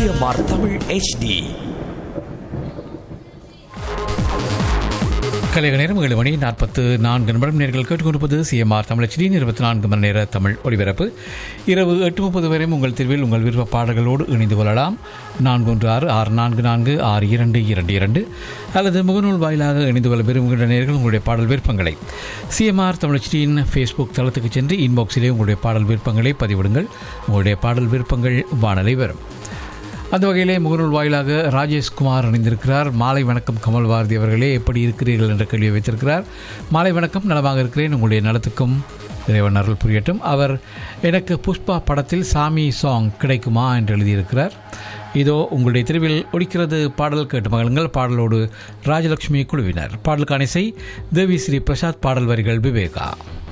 CMR Tamil HD கலைக நேரம் ஏழு மணி நாற்பத்து நான்கு நிமிடம் நேர்கள் கேட்டுக்கொண்டிருப்பது சிஎம்ஆர் தமிழச்சி இருபத்தி நான்கு மணி நேர தமிழ் ஒளிபரப்பு இரவு எட்டு முப்பது வரையும் உங்கள் தேர்வில் உங்கள் விருப்ப பாடல்களோடு இணைந்து கொள்ளலாம் நான்கு ஒன்று ஆறு ஆறு நான்கு நான்கு ஆறு இரண்டு இரண்டு இரண்டு அல்லது முகநூல் வாயிலாக இணைந்து கொள்ள விரும்புகின்ற நேர்கள் உங்களுடைய பாடல் விருப்பங்களை சிஎம்ஆர் தமிழச்சியின் ஃபேஸ்புக் தளத்துக்கு சென்று இன்பாக்ஸிலே உங்களுடைய பாடல் விருப்பங்களை பதிவிடுங்கள் உங்களுடைய பாடல் விருப்பங்கள் வானலை வரும் அந்த வகையிலே முகநூல் வாயிலாக ராஜேஷ்குமார் இணைந்திருக்கிறார் மாலை வணக்கம் கமல் பாரதி அவர்களே எப்படி இருக்கிறீர்கள் என்ற கேள்வியை வைத்திருக்கிறார் மாலை வணக்கம் நலமாக இருக்கிறேன் உங்களுடைய நலத்துக்கும் இறைவன் அருள் புரியட்டும் அவர் எனக்கு புஷ்பா படத்தில் சாமி சாங் கிடைக்குமா என்று எழுதியிருக்கிறார் இதோ உங்களுடைய தெருவில் ஒலிக்கிறது பாடல் கேட்டு மகளுங்கள் பாடலோடு ராஜலட்சுமி குழுவினர் பாடலுக்கான இசை தேவி ஸ்ரீ பிரசாத் பாடல் வரிகள் விவேகா